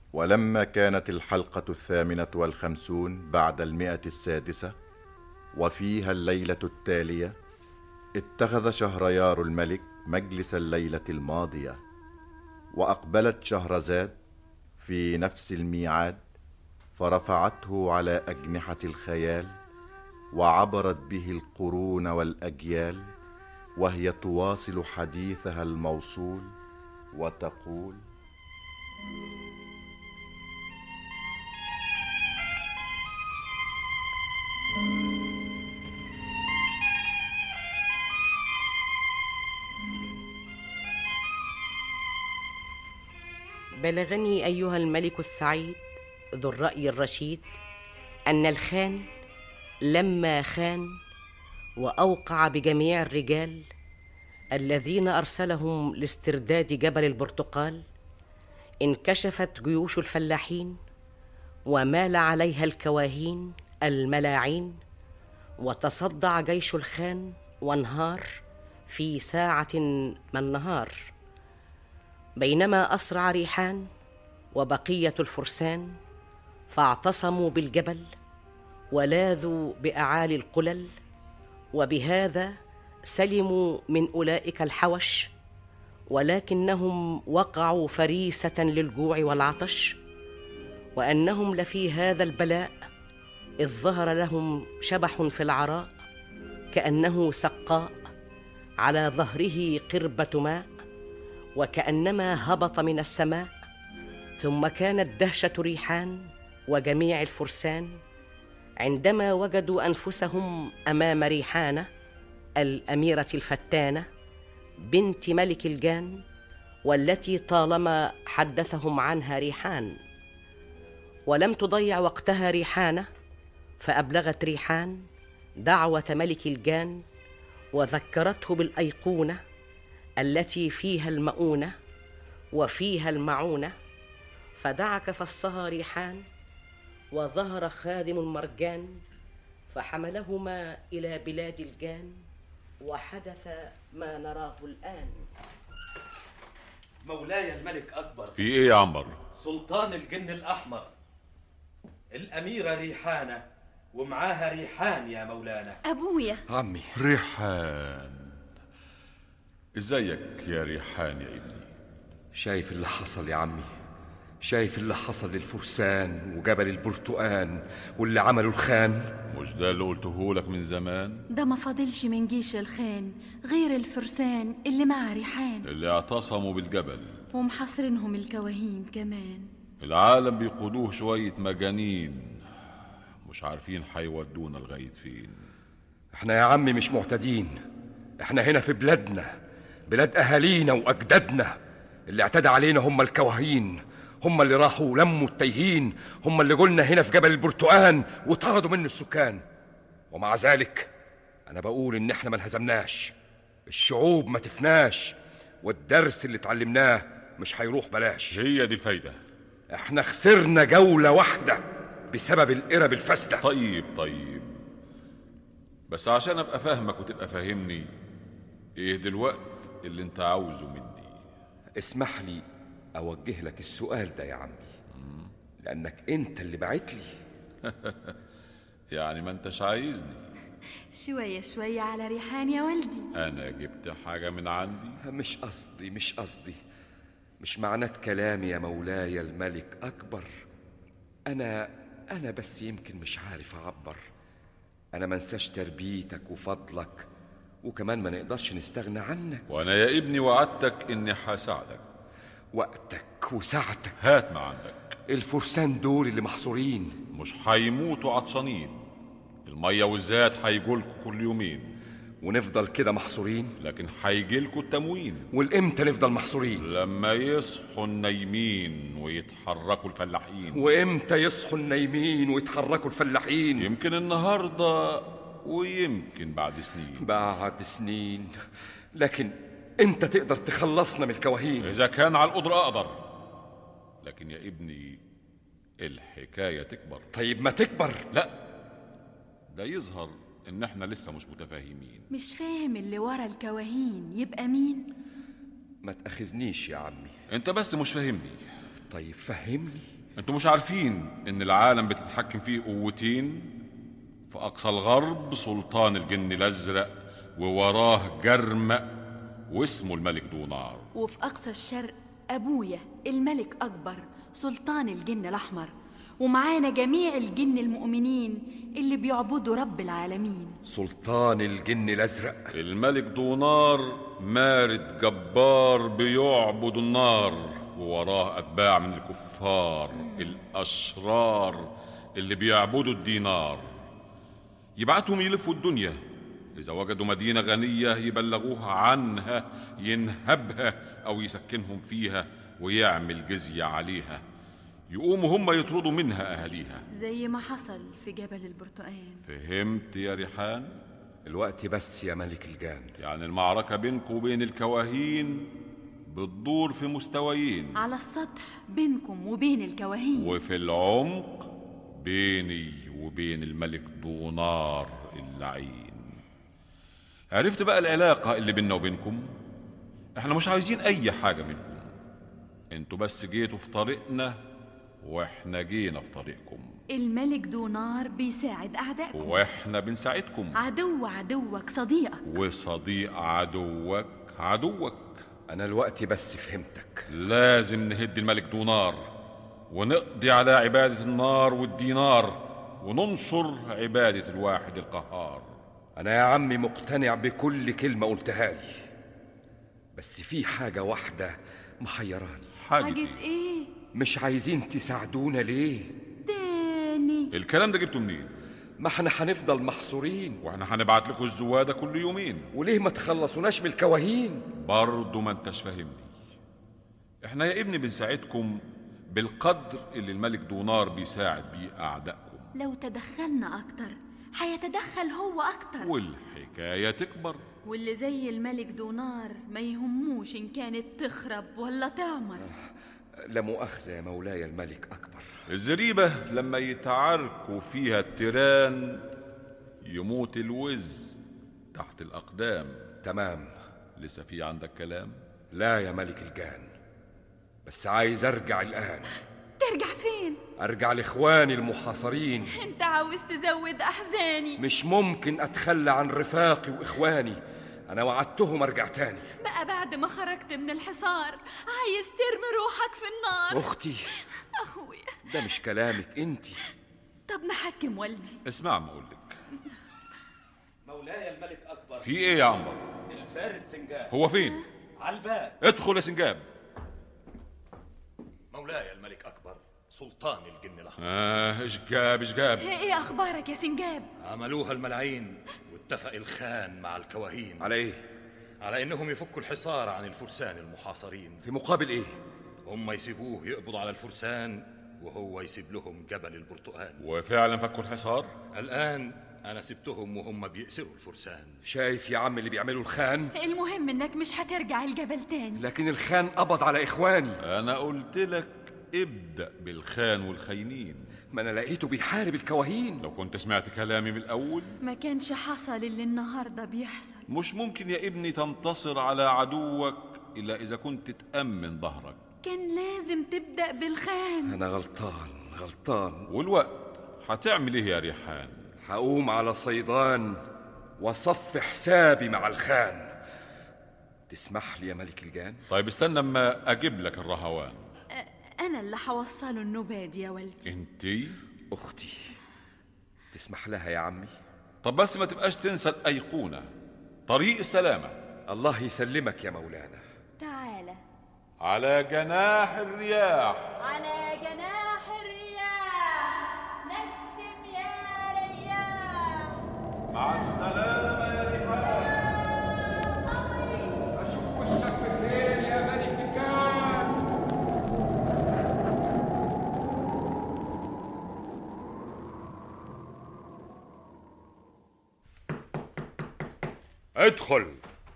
ولما كانت الحلقة الثامنة والخمسون بعد المئة السادسة وفيها الليلة التالية اتخذ شهريار الملك مجلس الليلة الماضية وأقبلت شهرزاد في نفس الميعاد فرفعته على أجنحة الخيال وعبرت به القرون والأجيال وهي تواصل حديثها الموصول وتقول بلغني ايها الملك السعيد ذو الراي الرشيد ان الخان لما خان واوقع بجميع الرجال الذين ارسلهم لاسترداد جبل البرتقال انكشفت جيوش الفلاحين ومال عليها الكواهين الملاعين وتصدع جيش الخان وانهار في ساعه من النهار بينما اسرع ريحان وبقيه الفرسان فاعتصموا بالجبل ولاذوا باعالي القلل وبهذا سلموا من اولئك الحوش ولكنهم وقعوا فريسه للجوع والعطش وانهم لفي هذا البلاء اذ ظهر لهم شبح في العراء كانه سقاء على ظهره قربه ماء وكانما هبط من السماء ثم كانت دهشه ريحان وجميع الفرسان عندما وجدوا انفسهم امام ريحانه الاميره الفتانه بنت ملك الجان والتي طالما حدثهم عنها ريحان ولم تضيع وقتها ريحانه فابلغت ريحان دعوه ملك الجان وذكرته بالايقونه التي فيها المؤونه وفيها المعونه فدعك فصها ريحان وظهر خادم المرجان فحملهما الى بلاد الجان وحدث ما نراه الان مولاي الملك أكبر في ايه يا عنبر سلطان الجن الأحمر الأميرة ريحانة ومعاها ريحان يا مولانا أبويا عمي ريحان ازيك يا ريحان يا ابني شايف اللي حصل يا عمي شايف اللي حصل للفرسان وجبل البرتقان واللي عمله الخان مش ده اللي قلته لك من زمان ده ما فاضلش من جيش الخان غير الفرسان اللي مع ريحان اللي اعتصموا بالجبل ومحاصرينهم الكواهين كمان العالم بيقودوه شوية مجانين مش عارفين هيودونا لغاية فين احنا يا عمي مش معتدين احنا هنا في بلادنا بلاد اهالينا واجدادنا اللي اعتدى علينا هم الكواهين هم اللي راحوا لموا التايهين هم اللي قلنا هنا في جبل البرتقان وطردوا منه السكان ومع ذلك انا بقول ان احنا ما انهزمناش الشعوب ما تفناش والدرس اللي اتعلمناه مش هيروح بلاش هي دي الفايدة احنا خسرنا جولة واحدة بسبب القرب الفاسدة طيب طيب بس عشان ابقى فاهمك وتبقى فاهمني ايه دلوقت اللي انت عاوزه مني اسمح لي اوجه لك السؤال ده يا عمي لانك انت اللي بعت لي يعني ما انتش عايزني شوية شوية على ريحان يا والدي انا جبت حاجة من عندي مش قصدي مش قصدي مش معنات كلامي يا مولاي الملك أكبر أنا أنا بس يمكن مش عارف أعبر أنا منساش تربيتك وفضلك وكمان ما نقدرش نستغنى عنك وانا يا ابني وعدتك اني هساعدك وقتك وساعتك هات ما عندك الفرسان دول اللي محصورين مش هيموتوا عطشانين المية والزيت هيجولكوا كل يومين ونفضل كده محصورين لكن هيجيلكوا التموين والإمتى نفضل محصورين لما يصحوا النايمين ويتحركوا الفلاحين وإمتى يصحوا النايمين ويتحركوا الفلاحين يمكن النهاردة ويمكن بعد سنين بعد سنين لكن انت تقدر تخلصنا من الكواهين إذا كان على القدرة أقدر لكن يا ابني الحكاية تكبر طيب ما تكبر لا ده يظهر إن إحنا لسه مش متفاهمين مش فاهم اللي ورا الكواهين يبقى مين ما تأخذنيش يا عمي أنت بس مش فاهمني طيب فهمني انتوا مش عارفين ان العالم بتتحكم فيه قوتين في اقصى الغرب سلطان الجن الازرق ووراه جرمق واسمه الملك دونار وفي أقصى الشرق أبويا الملك أكبر سلطان الجن الأحمر ومعانا جميع الجن المؤمنين اللي بيعبدوا رب العالمين سلطان الجن الازرق الملك دونار مارد جبار بيعبد النار ووراه أتباع من الكفار الأشرار اللي بيعبدوا الدينار يبعتهم يلفوا الدنيا إذا وجدوا مدينة غنية يبلغوها عنها ينهبها أو يسكنهم فيها ويعمل جزية عليها يقوموا هم يطردوا منها أهاليها زي ما حصل في جبل البرتقال فهمت يا ريحان؟ الوقت بس يا ملك الجان يعني المعركة بينكم وبين الكواهين بتدور في مستويين على السطح بينكم وبين الكواهين وفي العمق بيني وبين الملك دونار اللعين عرفت بقى العلاقة اللي بيننا وبينكم احنا مش عايزين اي حاجة منكم انتوا بس جيتوا في طريقنا واحنا جينا في طريقكم الملك دونار بيساعد أعدائكم واحنا بنساعدكم عدو عدوك صديقك وصديق عدوك عدوك انا الوقت بس فهمتك لازم نهد الملك دونار ونقضي على عبادة النار والدينار وننشر عبادة الواحد القهار انا يا عمي مقتنع بكل كلمة قلتها لي بس في حاجة واحدة محيراني حاجة حاجة إيه؟ إيه مش عايزين تساعدونا ليه تاني الكلام ده جبته منين ما احنا هنفضل محصورين واحنا هنبعت لكم الزوادة كل يومين وليه ما تخلصوناش من الكواهين برضه ما انتش فاهمني احنا يا ابني بنساعدكم بالقدر اللي الملك دونار بيساعد بيه اعدائكم لو تدخلنا أكتر هيتدخل هو أكتر والحكاية تكبر واللي زي الملك دونار ما يهموش إن كانت تخرب ولا تعمر لا مؤاخذة يا مولاي الملك أكبر الزريبة لما يتعاركوا فيها التيران يموت الوز تحت الأقدام تمام لسه في عندك كلام لا يا ملك الجان بس عايز أرجع الآن ترجع فين؟ أرجع لإخواني المحاصرين أنت عاوز تزود أحزاني مش ممكن أتخلى عن رفاقي وإخواني أنا وعدتهم أرجع تاني بقى بعد ما خرجت من الحصار عايز ترمي روحك في النار أختي أخويا ده مش كلامك أنت طب نحكم والدي اسمع ما أقولك مولاي الملك أكبر في إيه يا عنبر الفارس سنجاب هو فين على الباب ادخل يا سنجاب مولاي الملك أكبر سلطان الجن الأحمر آه إيش جاب إيش جاب إيه أخبارك يا سنجاب؟ عملوها الملاعين واتفق الخان مع الكواهين على إيه؟ على إنهم يفكوا الحصار عن الفرسان المحاصرين في مقابل إيه؟ هم يسيبوه يقبض على الفرسان وهو يسيب لهم جبل البرتقال وفعلا فكوا الحصار الآن أنا سبتهم وهم بيأسروا الفرسان شايف يا عم اللي بيعمله الخان المهم إنك مش هترجع الجبل تاني لكن الخان قبض على إخواني أنا قلت لك ابدأ بالخان والخاينين ما أنا لقيته بيحارب الكواهين لو كنت سمعت كلامي من الأول ما كانش حصل اللي النهاردة بيحصل مش ممكن يا ابني تنتصر على عدوك إلا إذا كنت تأمن ظهرك كان لازم تبدأ بالخان أنا غلطان غلطان والوقت هتعمل إيه يا ريحان هقوم على صيدان وصف حسابي مع الخان تسمح لي يا ملك الجان طيب استنى اما أجيب لك الرهوان أنا اللي هوصله النباد يا والدي انتي أختي تسمح لها يا عمي طب بس ما تبقاش تنسى الأيقونة طريق السلامة الله يسلمك يا مولانا تعالى على جناح الرياح على جناح الرياح نسم يا رياح مع السلامة يا ريحان أشوف وشك بخير يا ملك الجان ادخل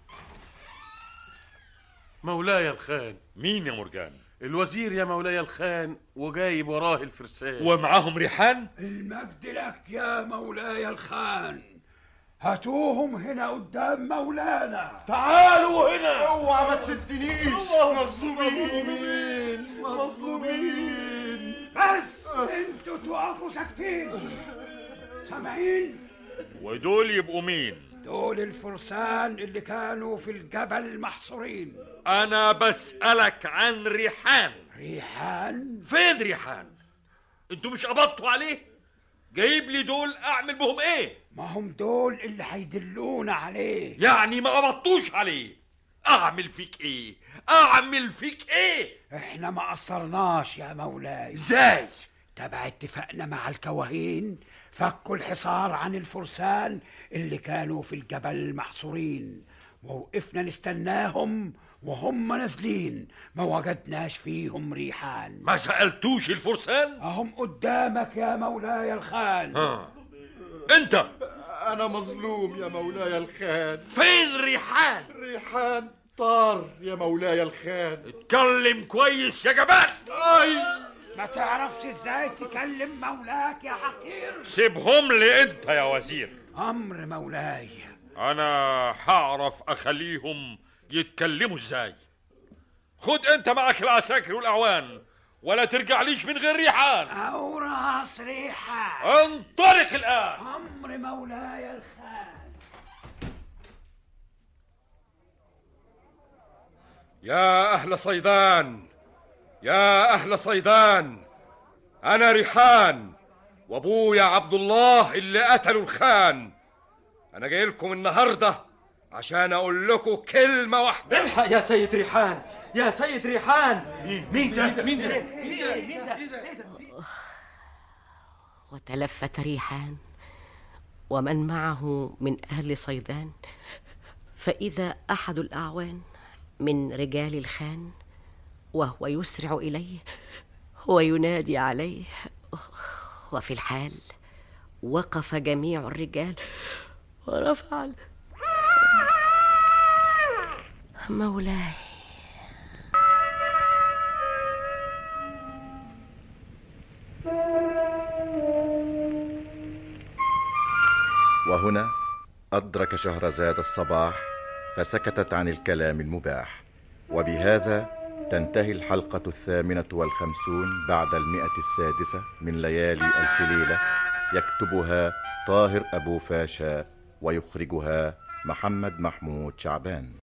مولاي الخان مين يا مرجان الوزير يا مولاي الخان وجايب وراه الفرسان ومعاهم ريحان المجد لك يا مولاي الخان هاتوهم هنا قدام مولانا تعالوا هنا اوعى ما تشدنيش مظلومين مظلومين بس تقفوا ساكتين سامعين ودول يبقوا مين دول الفرسان اللي كانوا في الجبل محصورين انا بسألك عن ريحان ريحان فين ريحان انتوا مش قبضتوا عليه جايب لي دول اعمل بهم ايه ما هم دول اللي هيدلونا عليه يعني ما قبضتوش عليه اعمل فيك ايه اعمل فيك ايه احنا ما قصرناش يا مولاي ازاي تبع اتفاقنا مع الكواهين فكوا الحصار عن الفرسان اللي كانوا في الجبل محصورين ووقفنا نستناهم وهم نازلين ما وجدناش فيهم ريحان ما سألتوش الفرسان اهم قدامك يا مولاي الخان ها انت أنا مظلوم يا مولاي الخان فين ريحان ريحان طار يا مولاي الخان اتكلم كويس يا جبان أي ما تعرفش ازاي تكلم مولاك يا حقير سيبهم لي انت يا وزير امر مولاي انا هعرف اخليهم يتكلموا ازاي خد انت معك العساكر والاعوان ولا ترجعليش من غير ريحان او راس ريحان انطلق الان امر مولاي الخان يا أهل صيدان يا أهل صيدان أنا ريحان وأبويا عبد الله اللي قتلوا الخان أنا جاي لكم النهاردة عشان أقول لكم كلمة واحدة الحق يا سيد ريحان يا سيد ريحان مين ده مين ده وتلفت ريحان ومن معه من اهل صيدان فاذا احد الاعوان من رجال الخان وهو يسرع اليه وينادي عليه وفي الحال وقف جميع الرجال ورفع ال- مولاي وهنا أدرك شهرزاد الصباح فسكتت عن الكلام المباح وبهذا تنتهي الحلقة الثامنة والخمسون بعد المئة السادسة من ليالي ألف ليلة يكتبها طاهر أبو فاشا ويخرجها محمد محمود شعبان